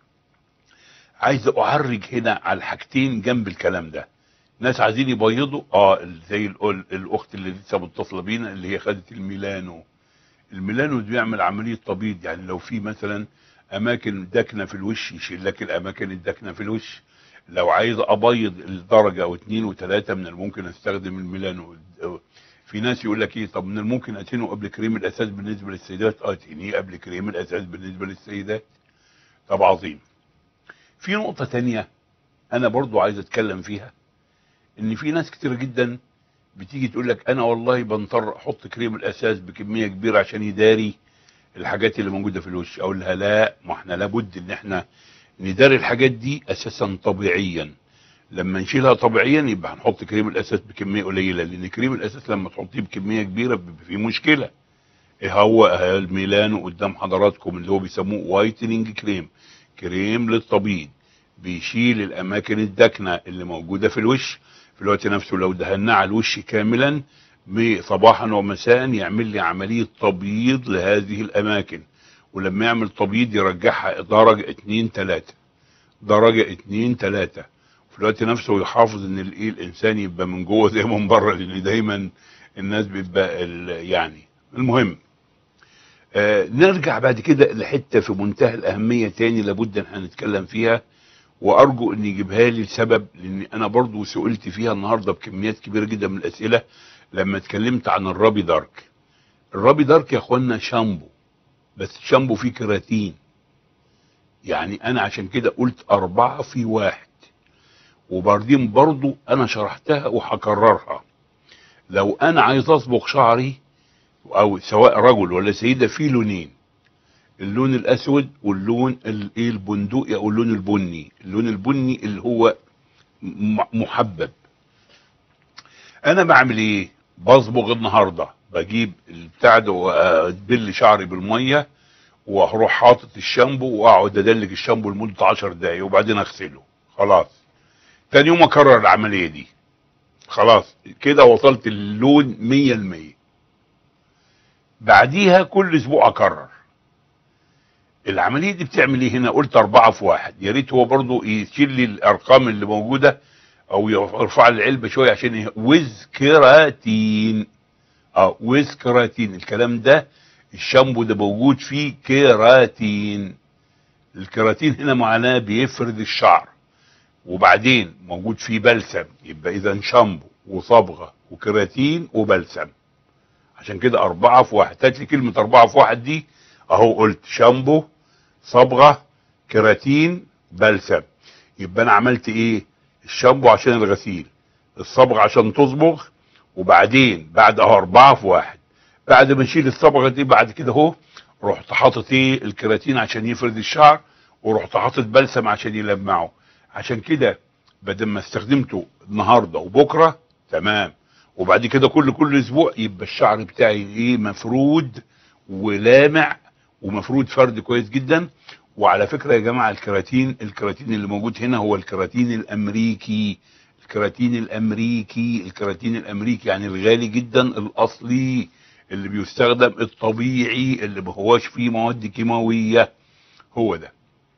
عايز اعرج هنا على الحاجتين جنب الكلام ده ناس عايزين يبيضوا اه زي ال- الاخت اللي لسه متصله بينا اللي هي خدت الميلانو الميلانو ده بيعمل عمليه تبييض يعني لو في مثلا اماكن داكنه في الوش يشيل لك الاماكن الداكنه في الوش لو عايز ابيض الدرجه او اتنين وتلاته من الممكن استخدم الميلانو في ناس يقول لك ايه طب من الممكن اتينه قبل كريم الاساس بالنسبه للسيدات اه اتينيه قبل كريم الاساس بالنسبه للسيدات طب عظيم في نقطه تانية انا برضو عايز اتكلم فيها ان في ناس كتير جدا بتيجي تقول لك انا والله بنضطر احط كريم الاساس بكميه كبيره عشان يداري الحاجات اللي موجوده في الوش اقول لها لا ما احنا لابد ان احنا نداري الحاجات دي اساسا طبيعيا لما نشيلها طبيعيا يبقى هنحط كريم الاساس بكميه قليله لان كريم الاساس لما تحطيه بكميه كبيره بيبقى فيه مشكله ايه هو الميلانو قدام حضراتكم اللي هو بيسموه وايتنينج كريم كريم للتبييض بيشيل الاماكن الداكنه اللي موجوده في الوش في الوقت نفسه لو دهناه على الوش كاملا صباحا ومساء يعمل لي عمليه تبييض لهذه الاماكن ولما يعمل تبييض يرجعها درجه اتنين تلاته درجه اتنين تلاته في الوقت نفسه يحافظ ان الايه الانسان يبقى من جوه زي من بره لان دايما الناس بيبقى ال- يعني المهم آه نرجع بعد كده لحته في منتهى الاهميه تاني لابد ان هنتكلم فيها وارجو ان يجيبها لي لسبب لان انا برضو سئلت فيها النهارده بكميات كبيره جدا من الاسئله لما اتكلمت عن الرابي دارك الرابي دارك يا اخوانا شامبو بس الشامبو فيه كراتين يعني انا عشان كده قلت اربعة في واحد وبعدين برضو انا شرحتها وهكررها لو انا عايز اصبغ شعري او سواء رجل ولا سيدة في لونين اللون الاسود واللون الايه البندقي او اللون البني اللون البني اللي هو م- محبب انا بعمل ايه بصبغ النهارده بجيب البتاع ده وادبل شعري بالميه واروح حاطط الشامبو واقعد ادلك الشامبو لمده 10 دقايق وبعدين اغسله خلاص تاني يوم اكرر العمليه دي خلاص كده وصلت اللون 100% بعديها كل اسبوع اكرر العمليه دي بتعمل ايه هنا قلت اربعه في واحد يا ريت هو برضو يشيل لي الارقام اللي موجوده او يرفع لي العلبه شويه عشان يه- ويز كيراتين اه ويز كيراتين الكلام ده الشامبو ده موجود فيه كيراتين الكيراتين هنا معناه بيفرد الشعر وبعدين موجود فيه بلسم يبقى اذا شامبو وصبغه وكيراتين وبلسم عشان كده أربعة في واحد هات لي كلمة أربعة في واحد دي اهو قلت شامبو صبغه كراتين بلسم يبقى انا عملت ايه الشامبو عشان الغسيل الصبغه عشان تصبغ وبعدين بعد اهو اربعه في واحد بعد ما اشيل الصبغه دي بعد كده اهو رحت حاطط ايه الكراتين عشان يفرد الشعر ورحت حاطط بلسم عشان يلمعه عشان كده بدل ما استخدمته النهارده وبكره تمام وبعد كده كل كل اسبوع يبقى الشعر بتاعي ايه مفرود ولامع ومفرود فرد كويس جدا وعلى فكره يا جماعه الكراتين الكراتين اللي موجود هنا هو الكراتين الامريكي الكراتين الامريكي الكراتين الامريكي يعني الغالي جدا الاصلي اللي بيستخدم الطبيعي اللي ما هواش فيه مواد كيماويه هو ده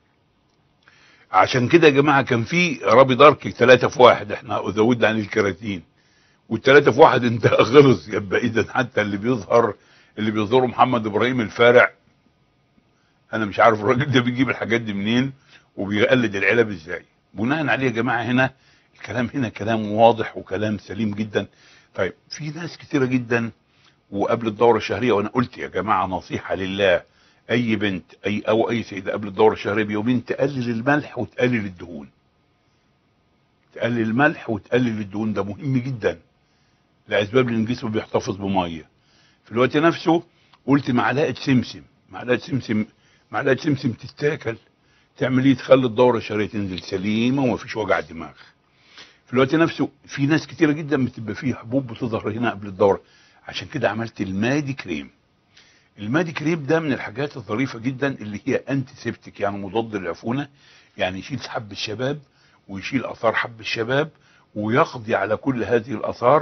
عشان كده يا جماعه كان في رابي دارك ثلاثة في واحد احنا زودنا عن الكراتين والثلاثة في واحد انتهى خلص يبقى اذا حتى اللي بيظهر اللي بيظهره محمد ابراهيم الفارع انا مش عارف الراجل ده بيجيب الحاجات دي منين وبيقلد العلب ازاي بناء عليه يا جماعه هنا الكلام هنا كلام واضح وكلام سليم جدا طيب في ناس كتيره جدا وقبل الدوره الشهريه وانا قلت يا جماعه نصيحه لله اي بنت اي او اي سيده قبل الدوره الشهريه بيومين تقلل الملح وتقلل الدهون تقلل الملح وتقلل الدهون ده مهم جدا لاسباب لان الجسم بيحتفظ بميه في الوقت نفسه قلت معلقه سمسم معلقه سمسم معلقه سمسم تتاكل تعمل ايه تخلي الدوره الشهريه تنزل سليمه ومفيش وجع دماغ في الوقت نفسه في ناس كتيره جدا بتبقى فيه حبوب بتظهر هنا قبل الدوره عشان كده عملت المادي كريم المادي كريم ده من الحاجات الظريفه جدا اللي هي انتي سيبتك يعني مضاد للعفونه يعني يشيل حب الشباب ويشيل اثار حب الشباب ويقضي على كل هذه الاثار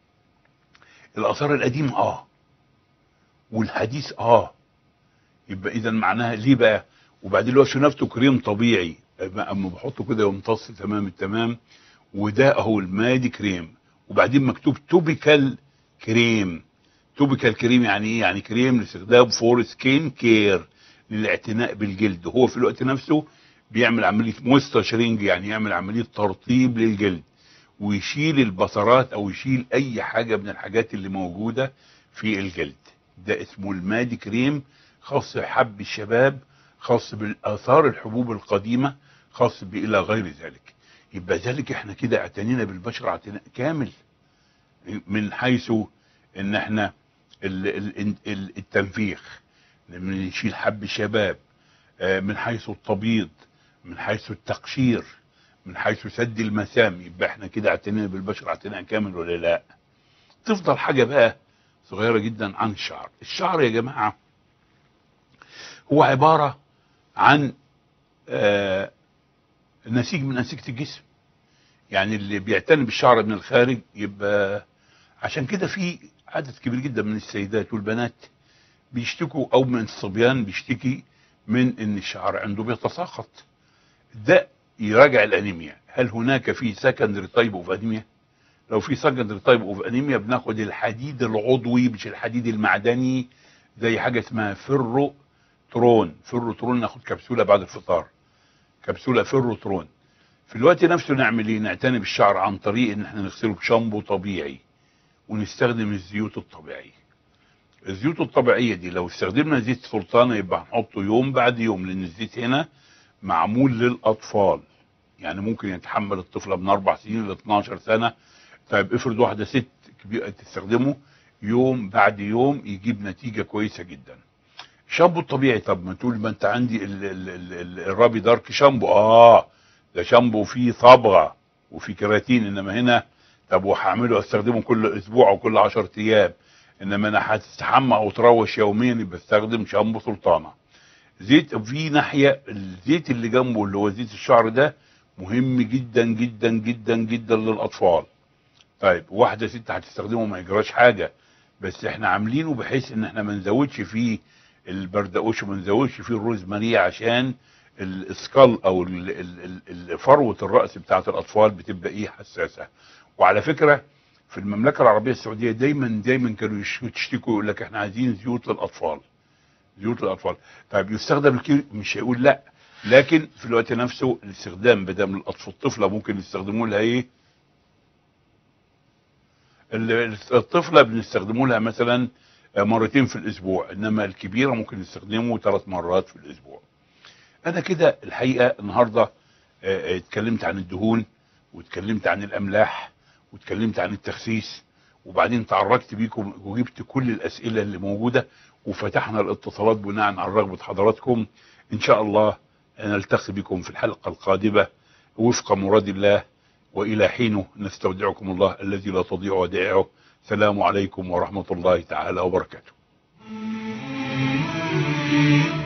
الاثار القديمه اه والحديث اه يبقى اذا معناها ليه بقى وبعدين هو نفسه كريم طبيعي اما بحطه كده يمتص تمام التمام وده اهو المادي كريم وبعدين مكتوب توبيكال كريم توبيكال كريم يعني ايه يعني كريم لاستخدام فور سكين كير للاعتناء بالجلد هو في الوقت نفسه بيعمل عمليه موستشرينج يعني يعمل عمليه ترطيب للجلد ويشيل البصرات او يشيل اي حاجه من الحاجات اللي موجوده في الجلد ده اسمه المادي كريم خاص بحب الشباب خاص بالاثار الحبوب القديمه خاص بالى غير ذلك يبقى ذلك احنا كده اعتنينا بالبشره اعتناء كامل من حيث ان احنا ال ال ال التنفيخ نشيل حب الشباب من حيث التبييض من حيث التقشير من حيث سد المسام يبقى احنا كده اعتنينا بالبشره اعتناء كامل ولا لا تفضل حاجه بقى صغيره جدا عن الشعر الشعر يا جماعه هو عباره عن آه نسيج من انسجه الجسم يعني اللي بيعتني بالشعر من الخارج يبقى عشان كده في عدد كبير جدا من السيدات والبنات بيشتكوا او من الصبيان بيشتكي من ان الشعر عنده بيتساقط ده يراجع الانيميا هل هناك في سكندري تايب اوف انيميا لو في سكندري تايب اوف انيميا بناخد الحديد العضوي مش الحديد المعدني زي حاجه اسمها فيرو ترون فيرو ترون ناخد كبسوله بعد الفطار كبسوله فيرو ترون في الوقت نفسه نعمل ايه نعتني بالشعر عن طريق ان احنا نغسله بشامبو طبيعي ونستخدم الزيوت الطبيعيه الزيوت الطبيعيه دي لو استخدمنا زيت سلطانه يبقى هنحطه يوم بعد يوم لان الزيت هنا معمول للاطفال يعني ممكن يتحمل الطفله من اربع سنين ل 12 سنه طيب افرض واحده ست كبيره تستخدمه يوم بعد يوم يجيب نتيجه كويسه جدا شامبو الطبيعي طب ما تقول ما انت عندي ال ال ال ال الرابي دارك شامبو اه ده شامبو فيه صبغه وفيه كراتين انما هنا طب وهعمله استخدمه كل اسبوع او كل 10 ايام انما انا هتستحمى او تروش يوميا يبقى استخدم شامبو سلطانه زيت في ناحيه الزيت اللي جنبه اللي هو زيت الشعر ده مهم جدا جدا جدا جدا للاطفال طيب واحده ست هتستخدمه ما يجراش حاجه بس احنا عاملينه بحيث ان احنا ما نزودش فيه البردقوش وما نزودش فيه الروزماري عشان الاسكال او ال ال ال فروه الراس بتاعت الاطفال بتبقى ايه حساسه وعلى فكره في المملكه العربيه السعوديه دايما دايما كانوا يشتكوا يقول لك احنا عايزين زيوت للاطفال زيوت للاطفال طيب يستخدم الكير مش هيقول لا لكن في الوقت نفسه الاستخدام بدل من الاطفال الطفله ممكن يستخدموا لها ايه الطفله بنستخدموا لها مثلا آه، مرتين في الاسبوع انما الكبيره ممكن نستخدمه ثلاث مرات في الاسبوع انا كده الحقيقه النهارده آه، آه، اتكلمت عن الدهون واتكلمت عن الاملاح واتكلمت عن التخسيس وبعدين تعرجت بيكم وجبت كل الاسئله اللي موجوده وفتحنا الاتصالات بناء على رغبه حضراتكم ان شاء الله نلتقي بكم في الحلقه القادمه وفق مراد الله والى حينه نستودعكم الله الذي لا تضيع ودائعه السلام عليكم ورحمه الله تعالى وبركاته